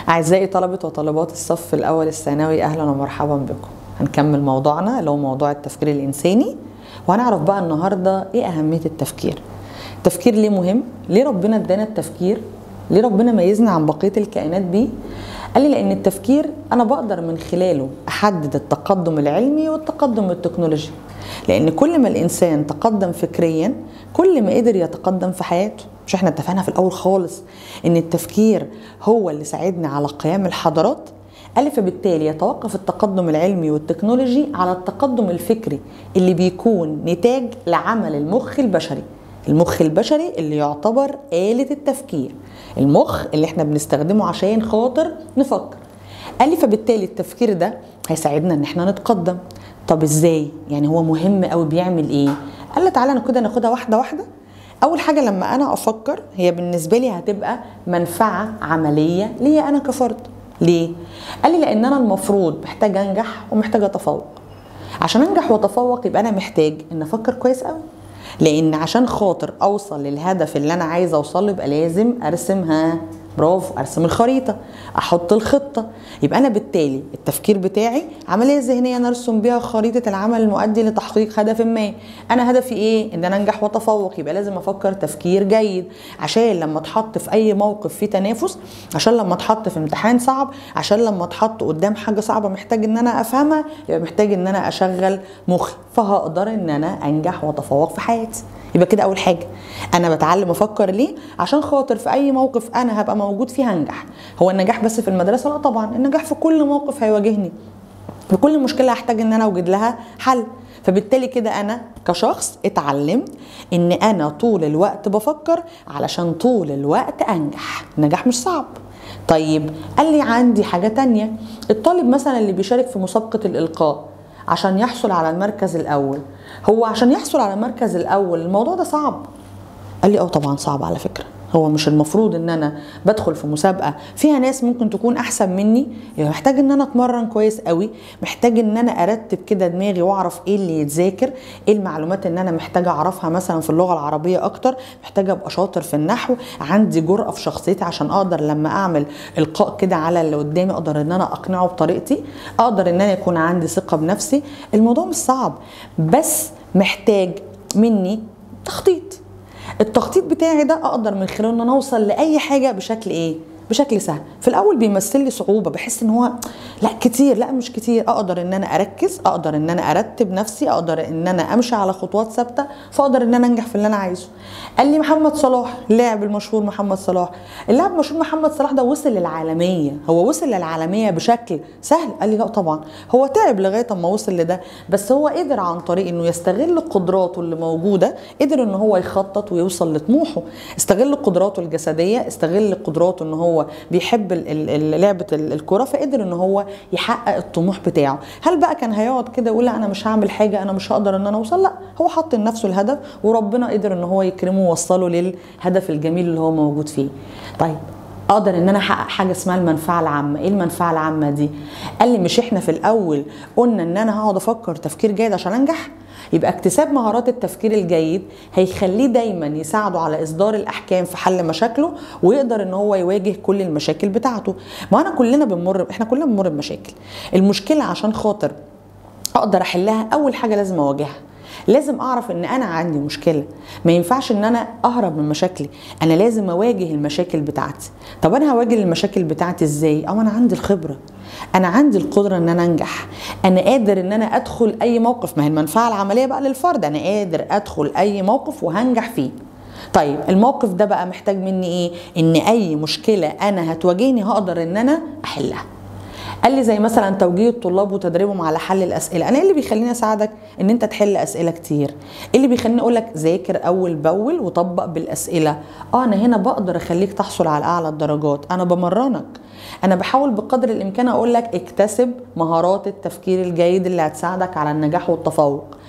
أعزائي طلبة وطالبات الصف الأول الثانوي أهلا ومرحبا بكم هنكمل موضوعنا اللي هو موضوع التفكير الإنساني وهنعرف بقى النهاردة إيه أهمية التفكير التفكير ليه مهم؟ ليه ربنا ادانا التفكير؟ ليه ربنا ميزنا عن بقية الكائنات بيه؟ قال لي لأن التفكير أنا بقدر من خلاله أحدد التقدم العلمي والتقدم التكنولوجي لأن كل ما الإنسان تقدم فكريا كل ما قدر يتقدم في حياته مش احنا اتفقنا في الأول خالص إن التفكير هو اللي ساعدنا على قيام الحضارات قال فبالتالي يتوقف التقدم العلمي والتكنولوجي على التقدم الفكري اللي بيكون نتاج لعمل المخ البشري المخ البشري اللي يعتبر آلة التفكير المخ اللي احنا بنستخدمه عشان خاطر نفكر قال لي فبالتالي التفكير ده هيساعدنا ان احنا نتقدم طب ازاي يعني هو مهم قوي بيعمل ايه قال لي تعالى كده ناخدها واحده واحده اول حاجه لما انا افكر هي بالنسبه لي هتبقى منفعه عمليه ليا انا كفرد ليه قال لي لان انا المفروض محتاج انجح ومحتاج اتفوق عشان انجح واتفوق يبقى انا محتاج ان افكر كويس قوي لان عشان خاطر اوصل للهدف اللي انا عايزه اوصل له يبقى لازم ارسمها برافو ارسم الخريطه احط الخطه يبقى انا بالتالي التفكير بتاعي عمليه ذهنيه انا ارسم بيها خريطه العمل المؤدي لتحقيق هدف ما انا هدفي ايه ان انا انجح واتفوق يبقى لازم افكر تفكير جيد عشان لما اتحط في اي موقف فيه تنافس عشان لما اتحط في امتحان صعب عشان لما اتحط قدام حاجه صعبه محتاج ان انا افهمها يبقى محتاج ان انا اشغل مخي فهقدر ان انا انجح واتفوق في حياتي يبقى كده اول حاجه انا بتعلم افكر ليه عشان خاطر في اي موقف انا هبقى موجود فيه هنجح هو النجاح بس في المدرسه لا طبعا النجاح في كل موقف هيواجهني في كل مشكله هحتاج ان انا اوجد لها حل فبالتالي كده انا كشخص اتعلمت ان انا طول الوقت بفكر علشان طول الوقت انجح النجاح مش صعب طيب قال لي عندي حاجه تانية الطالب مثلا اللي بيشارك في مسابقه الالقاء عشان يحصل على المركز الاول هو عشان يحصل على المركز الاول الموضوع ده صعب قال لي اه طبعا صعب على فكره هو مش المفروض ان انا بدخل في مسابقه فيها ناس ممكن تكون احسن مني يعني محتاج ان انا اتمرن كويس قوي محتاج ان انا ارتب كده دماغي واعرف ايه اللي يتذاكر ايه المعلومات ان انا محتاجه اعرفها مثلا في اللغه العربيه اكتر محتاجه ابقى شاطر في النحو عندي جرأه في شخصيتي عشان اقدر لما اعمل القاء كده على اللي قدامي اقدر ان انا اقنعه بطريقتي اقدر ان انا يكون عندي ثقه بنفسي الموضوع مش صعب بس محتاج مني تخطيط التخطيط بتاعي ده اقدر من خلاله ان انا اوصل لاي حاجه بشكل ايه بشكل سهل في الاول بيمثل لي صعوبه بحس ان هو لا كتير لا مش كتير اقدر ان انا اركز اقدر ان انا ارتب نفسي اقدر ان انا امشي على خطوات ثابته فاقدر ان انا انجح في اللي انا عايزه قال لي محمد صلاح اللاعب المشهور محمد صلاح اللاعب المشهور محمد صلاح ده وصل للعالميه هو وصل للعالميه بشكل سهل قال لي لا طبعا هو تعب لغايه اما وصل لده بس هو قدر عن طريق انه يستغل قدراته اللي موجوده قدر ان هو يخطط ويوصل لطموحه استغل قدراته الجسديه استغل قدراته ان هو بيحب لعبه الكره فقدر ان هو يحقق الطموح بتاعه هل بقى كان هيقعد كده يقول انا مش هعمل حاجه انا مش هقدر ان انا اوصل لا هو حط لنفسه الهدف وربنا قدر ان هو يكرمه ووصله للهدف الجميل اللي هو موجود فيه طيب اقدر ان انا احقق حاجه اسمها المنفعه العامه ايه المنفعه العامه دي قال لي مش احنا في الاول قلنا ان انا هقعد افكر تفكير جيد عشان انجح يبقى اكتساب مهارات التفكير الجيد هيخليه دايما يساعده على اصدار الاحكام في حل مشاكله ويقدر ان هو يواجه كل المشاكل بتاعته ما انا كلنا بنمر احنا كلنا بنمر بمشاكل المشكله عشان خاطر اقدر احلها اول حاجه لازم اواجهها لازم اعرف ان انا عندي مشكله ما ينفعش ان انا اهرب من مشاكلي انا لازم اواجه المشاكل بتاعتي طب انا هواجه المشاكل بتاعتي ازاي او انا عندي الخبره انا عندي القدره ان انا انجح انا قادر ان انا ادخل اي موقف ما هي المنفعه العمليه بقى للفرد انا قادر ادخل اي موقف وهنجح فيه طيب الموقف ده بقى محتاج مني ايه ان اي مشكله انا هتواجهني هقدر ان انا احلها قال لي زي مثلا توجيه الطلاب وتدريبهم على حل الاسئله انا ايه اللي بيخليني اساعدك ان انت تحل اسئله كتير ايه اللي بيخليني اقول لك ذاكر اول باول وطبق بالاسئله اه انا هنا بقدر اخليك تحصل على اعلى الدرجات انا بمرنك انا بحاول بقدر الامكان اقول لك اكتسب مهارات التفكير الجيد اللي هتساعدك على النجاح والتفوق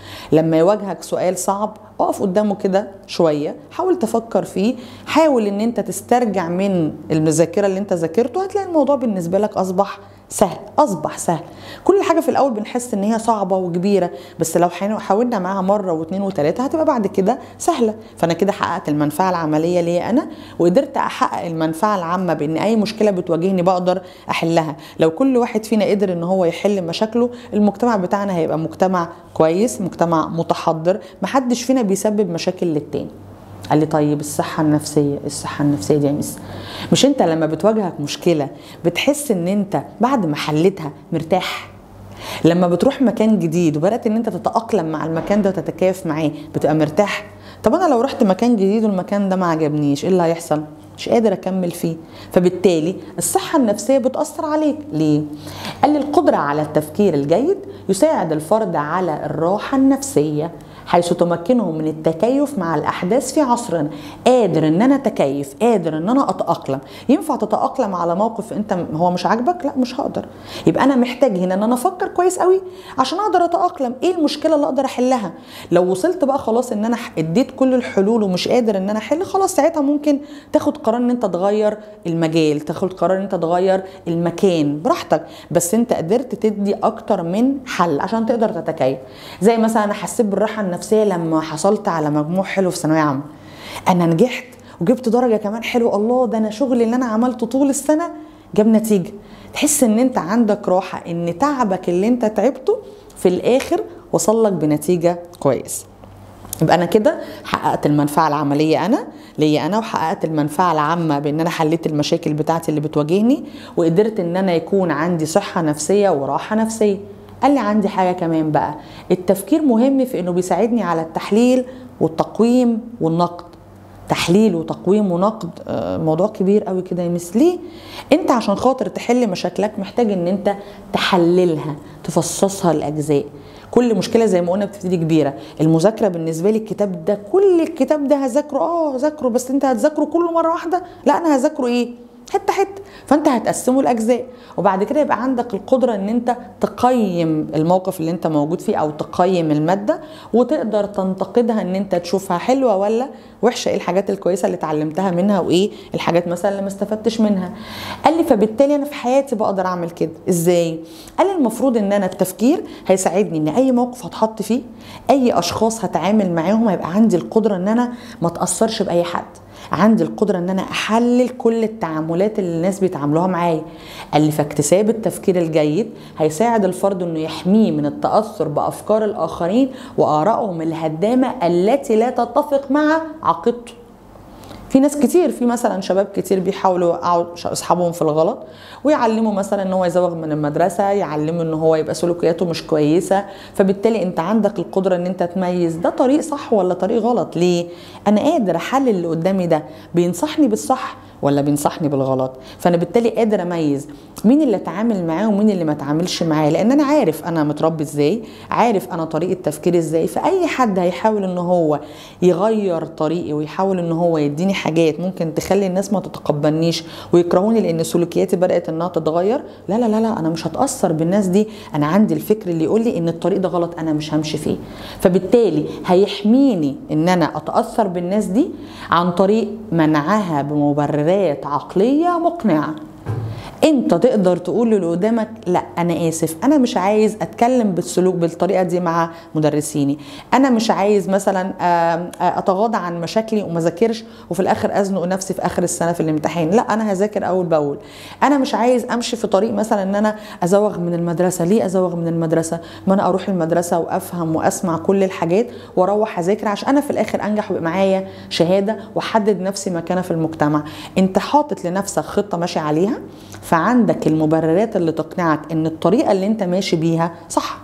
لما يواجهك سؤال صعب اقف قدامه كده شويه حاول تفكر فيه حاول ان انت تسترجع من المذاكره اللي انت ذاكرته هتلاقي الموضوع بالنسبه لك اصبح سهل اصبح سهل كل حاجه في الاول بنحس ان هي صعبه وكبيره بس لو حاولنا معاها مره واثنين وثلاثه هتبقى بعد كده سهله فانا كده حققت المنفعه العمليه ليا انا وقدرت احقق المنفعه العامه بان اي مشكله بتواجهني بقدر احلها لو كل واحد فينا قدر ان هو يحل مشاكله المجتمع بتاعنا هيبقى مجتمع كويس مجتمع متحضر محدش فينا بيسبب مشاكل للتاني قال لي طيب الصحة النفسية الصحة النفسية دي يا مس مش انت لما بتواجهك مشكلة بتحس ان انت بعد ما حلتها مرتاح لما بتروح مكان جديد وبدأت ان انت تتأقلم مع المكان ده وتتكيف معاه بتبقى مرتاح طب انا لو رحت مكان جديد والمكان ده ما عجبنيش ايه اللي هيحصل مش قادر اكمل فيه فبالتالي الصحه النفسيه بتاثر عليك ليه قال لي القدره على التفكير الجيد يساعد الفرد على الراحه النفسيه حيث تمكنه من التكيف مع الاحداث في عصرنا قادر ان انا اتكيف قادر ان انا اتاقلم ينفع تتاقلم على موقف انت هو مش عاجبك لا مش هقدر يبقى انا محتاج هنا ان انا افكر كويس قوي عشان اقدر اتاقلم ايه المشكله اللي اقدر احلها لو وصلت بقى خلاص ان انا اديت كل الحلول ومش قادر ان انا احل خلاص ساعتها ممكن تاخد قرار ان انت تغير المجال تاخد قرار ان انت تغير المكان براحتك بس انت قدرت تدي اكتر من حل عشان تقدر تتكيف زي مثلا انا حسيت بالراحه النفسيه لما حصلت على مجموع حلو في ثانويه عامه انا نجحت وجبت درجه كمان حلوه الله ده انا شغلي اللي انا عملته طول السنه جاب نتيجه تحس ان انت عندك راحه ان تعبك اللي انت تعبته في الاخر وصل لك بنتيجه كويس يبقى انا كده حققت المنفعه العمليه انا ليا انا وحققت المنفعه العامه بان انا حليت المشاكل بتاعتي اللي بتواجهني وقدرت ان انا يكون عندي صحه نفسيه وراحه نفسيه قال لي عندي حاجه كمان بقى التفكير مهم في انه بيساعدني على التحليل والتقويم والنقد تحليل وتقويم ونقد موضوع كبير قوي كده يا مس ليه انت عشان خاطر تحل مشاكلك محتاج ان انت تحللها تفصصها لاجزاء كل مشكله زي ما قلنا بتبتدي كبيره المذاكره بالنسبه لي الكتاب ده كل الكتاب ده هذاكره اه هذاكره بس انت هتذاكره كله مره واحده لا انا هذاكره ايه حته حته فانت هتقسمه لاجزاء وبعد كده يبقى عندك القدره ان انت تقيم الموقف اللي انت موجود فيه او تقيم الماده وتقدر تنتقدها ان انت تشوفها حلوه ولا وحشه ايه الحاجات الكويسه اللي اتعلمتها منها وايه الحاجات مثلا اللي ما استفدتش منها قال لي فبالتالي انا في حياتي بقدر اعمل كده ازاي قال لي المفروض ان انا التفكير هيساعدني ان اي موقف هتحط فيه اي اشخاص هتعامل معاهم هيبقى عندي القدره ان انا ما اتاثرش باي حد عندي القدره ان انا احلل كل التعاملات اللي الناس بيتعاملوها معايا قال لي فاكتساب التفكير الجيد هيساعد الفرد انه يحميه من التاثر بافكار الاخرين وارائهم الهدامه التي لا تتفق مع عقيدته في ناس كتير في مثلا شباب كتير بيحاولوا يوقعوا اصحابهم في الغلط ويعلموا مثلا ان هو يزوغ من المدرسه يعلموا ان هو يبقى سلوكياته مش كويسه فبالتالي انت عندك القدره ان انت تميز ده طريق صح ولا طريق غلط ليه انا قادر احلل اللي قدامي ده بينصحني بالصح ولا بينصحني بالغلط فانا بالتالي قادر اميز مين اللي اتعامل معاه ومين اللي ما اتعاملش معاه لان انا عارف انا متربي ازاي عارف انا طريقه تفكيري ازاي فاي حد هيحاول ان هو يغير طريقي ويحاول ان هو يديني حاجات ممكن تخلي الناس ما تتقبلنيش ويكرهوني لان سلوكياتي بدات انها تتغير لا لا لا لا انا مش هتاثر بالناس دي انا عندي الفكر اللي يقول لي ان الطريق ده غلط انا مش همشي فيه فبالتالي هيحميني ان انا اتاثر بالناس دي عن طريق منعها بمبررات مبررات عقليه مقنعه انت تقدر تقول للي قدامك لا انا اسف انا مش عايز اتكلم بالسلوك بالطريقه دي مع مدرسيني انا مش عايز مثلا اتغاضى عن مشاكلي وما ذاكرش وفي الاخر ازنق نفسي في اخر السنه في الامتحان لا انا هذاكر اول باول انا مش عايز امشي في طريق مثلا ان انا ازوغ من المدرسه ليه ازوغ من المدرسه ما انا اروح المدرسه وافهم واسمع كل الحاجات واروح اذاكر عشان انا في الاخر انجح ويبقى معايا شهاده واحدد نفسي مكانه في المجتمع انت حاطط لنفسك خطه ماشي عليها فعندك المبررات اللي تقنعك ان الطريقه اللي انت ماشي بيها صح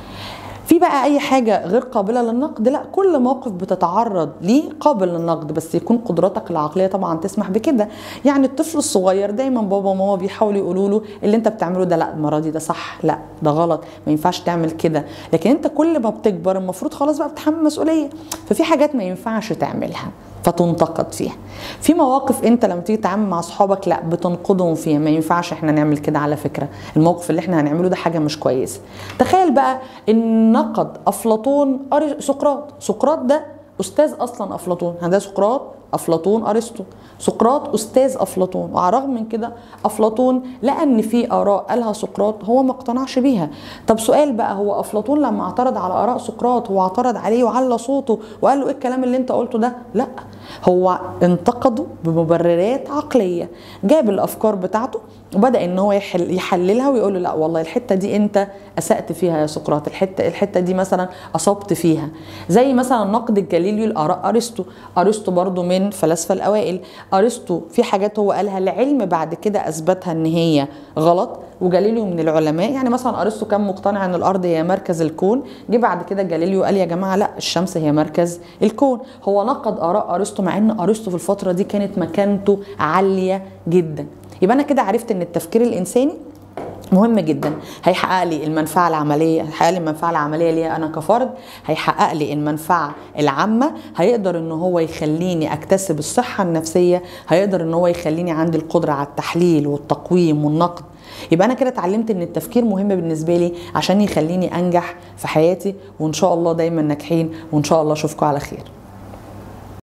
في بقى اي حاجه غير قابله للنقد لا كل موقف بتتعرض ليه قابل للنقد بس يكون قدراتك العقليه طبعا تسمح بكده يعني الطفل الصغير دايما بابا وماما بيحاولوا يقولوا له اللي انت بتعمله ده لا المره دي ده صح لا ده غلط ما ينفعش تعمل كده لكن انت كل ما بتكبر المفروض خلاص بقى بتحمل مسؤوليه ففي حاجات ما ينفعش تعملها فتنتقد فيها في مواقف انت لما تيجي تتعامل مع اصحابك لا بتنقدهم فيها ما ينفعش احنا نعمل كده على فكره الموقف اللي احنا هنعمله ده حاجه مش كويسه تخيل بقى ان نقد افلاطون أري- سقراط سقراط ده استاذ اصلا افلاطون هذا سقراط افلاطون ارسطو سقراط استاذ افلاطون وعلى الرغم من كده افلاطون لقى ان في اراء قالها سقراط هو ما اقتنعش بيها طب سؤال بقى هو افلاطون لما اعترض على اراء سقراط هو اعترض عليه وعلى صوته وقال له ايه الكلام اللي انت قلته ده لا هو انتقده بمبررات عقليه جاب الافكار بتاعته وبدا ان هو يحل يحللها ويقول له لا والله الحته دي انت اسات فيها يا سقراط الحته الحته دي مثلا اصبت فيها زي مثلا نقد الجليلي لاراء ارسطو ارسطو برضو من فلاسفه الاوائل ارسطو في حاجات هو قالها العلم بعد كده اثبتها ان هي غلط وجاليليو من العلماء يعني مثلا ارسطو كان مقتنع ان الارض هي مركز الكون جه بعد كده جاليليو قال يا جماعه لا الشمس هي مركز الكون هو نقد اراء ارسطو مع ان ارسطو في الفتره دي كانت مكانته عاليه جدا يبقى انا كده عرفت ان التفكير الانساني مهم جدا هيحقق لي المنفعه العمليه هيحقق لي المنفعه العمليه ليا انا كفرد هيحقق لي المنفعه العامه هيقدر ان هو يخليني اكتسب الصحه النفسيه هيقدر ان هو يخليني عندي القدره على التحليل والتقويم والنقد يبقى انا كده اتعلمت ان التفكير مهم بالنسبه لي عشان يخليني انجح في حياتي وان شاء الله دايما ناجحين وان شاء الله اشوفكم على خير